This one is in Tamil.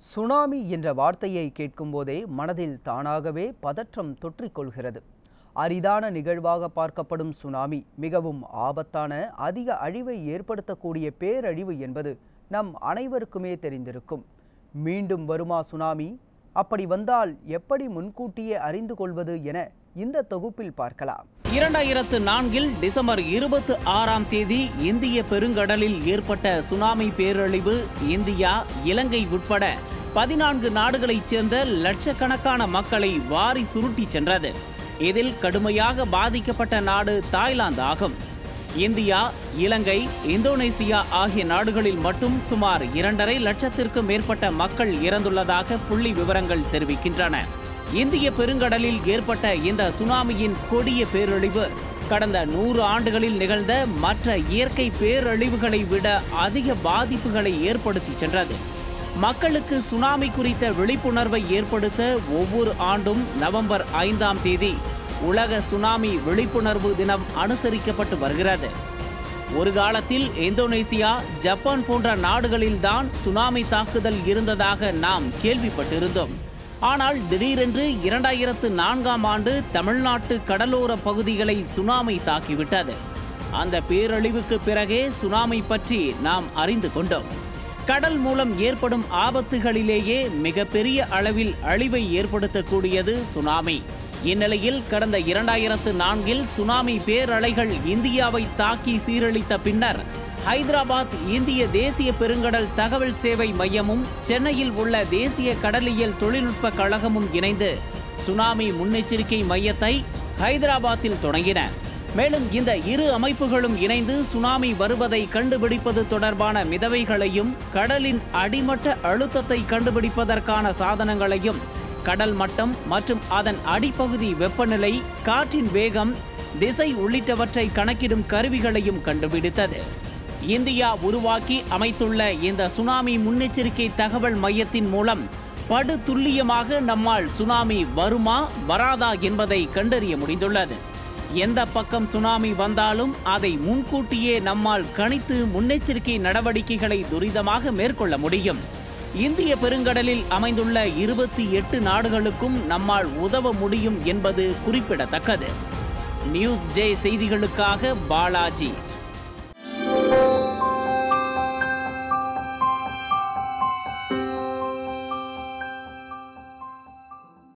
சுனாமி என்ற வார்த்தையை கேட்கும்போதே மனதில் தானாகவே பதற்றம் தொற்றிக்கொள்கிறது அரிதான நிகழ்வாக பார்க்கப்படும் சுனாமி மிகவும் ஆபத்தான அதிக அழிவை ஏற்படுத்தக்கூடிய பேரழிவு என்பது நம் அனைவருக்குமே தெரிந்திருக்கும் மீண்டும் வருமா சுனாமி அப்படி வந்தால் எப்படி முன்கூட்டியே அறிந்து கொள்வது என இந்த தொகுப்பில் பார்க்கலாம் இரண்டாயிரத்து நான்கில் டிசம்பர் இருபத்து ஆறாம் தேதி இந்திய பெருங்கடலில் ஏற்பட்ட சுனாமி பேரழிவு இந்தியா இலங்கை உட்பட பதினான்கு நாடுகளைச் சேர்ந்த லட்சக்கணக்கான மக்களை வாரி சுருட்டி சென்றது இதில் கடுமையாக பாதிக்கப்பட்ட நாடு தாய்லாந்து ஆகும் இந்தியா இலங்கை இந்தோனேசியா ஆகிய நாடுகளில் மட்டும் சுமார் இரண்டரை லட்சத்திற்கும் மேற்பட்ட மக்கள் இறந்துள்ளதாக புள்ளி விவரங்கள் தெரிவிக்கின்றன இந்திய பெருங்கடலில் ஏற்பட்ட இந்த சுனாமியின் கொடிய பேரழிவு கடந்த நூறு ஆண்டுகளில் நிகழ்ந்த மற்ற இயற்கை பேரழிவுகளை விட அதிக பாதிப்புகளை ஏற்படுத்தி சென்றது மக்களுக்கு சுனாமி குறித்த விழிப்புணர்வை ஏற்படுத்த ஒவ்வொரு ஆண்டும் நவம்பர் ஐந்தாம் தேதி உலக சுனாமி விழிப்புணர்வு தினம் அனுசரிக்கப்பட்டு வருகிறது ஒரு காலத்தில் இந்தோனேசியா ஜப்பான் போன்ற நாடுகளில்தான் சுனாமி தாக்குதல் இருந்ததாக நாம் கேள்விப்பட்டிருந்தோம் ஆனால் திடீரென்று இரண்டாயிரத்து நான்காம் ஆண்டு தமிழ்நாட்டு கடலோர பகுதிகளை சுனாமி தாக்கிவிட்டது அந்த பேரழிவுக்கு பிறகே சுனாமி பற்றி நாம் அறிந்து கொண்டோம் கடல் மூலம் ஏற்படும் ஆபத்துகளிலேயே மிகப்பெரிய அளவில் அழிவை ஏற்படுத்தக்கூடியது சுனாமி இந்நிலையில் கடந்த இரண்டாயிரத்து நான்கில் சுனாமி பேரலைகள் இந்தியாவை தாக்கி சீரழித்த பின்னர் ஹைதராபாத் இந்திய தேசிய பெருங்கடல் தகவல் சேவை மையமும் சென்னையில் உள்ள தேசிய கடலியல் தொழில்நுட்ப கழகமும் இணைந்து சுனாமி முன்னெச்சரிக்கை மையத்தை ஹைதராபாத்தில் தொடங்கின மேலும் இந்த இரு அமைப்புகளும் இணைந்து சுனாமி வருவதை கண்டுபிடிப்பது தொடர்பான மிதவைகளையும் கடலின் அடிமட்ட அழுத்தத்தை கண்டுபிடிப்பதற்கான சாதனங்களையும் கடல் மட்டம் மற்றும் அதன் அடிப்பகுதி வெப்பநிலை காற்றின் வேகம் திசை உள்ளிட்டவற்றை கணக்கிடும் கருவிகளையும் கண்டுபிடித்தது இந்தியா உருவாக்கி அமைத்துள்ள இந்த சுனாமி முன்னெச்சரிக்கை தகவல் மையத்தின் மூலம் படு துல்லியமாக நம்மால் சுனாமி வருமா வராதா என்பதை கண்டறிய முடிந்துள்ளது எந்த பக்கம் சுனாமி வந்தாலும் அதை முன்கூட்டியே நம்மால் கணித்து முன்னெச்சரிக்கை நடவடிக்கைகளை துரிதமாக மேற்கொள்ள முடியும் இந்திய பெருங்கடலில் அமைந்துள்ள இருபத்தி எட்டு நாடுகளுக்கும் நம்மால் உதவ முடியும் என்பது குறிப்பிடத்தக்கது நியூஸ் ஜே செய்திகளுக்காக பாலாஜி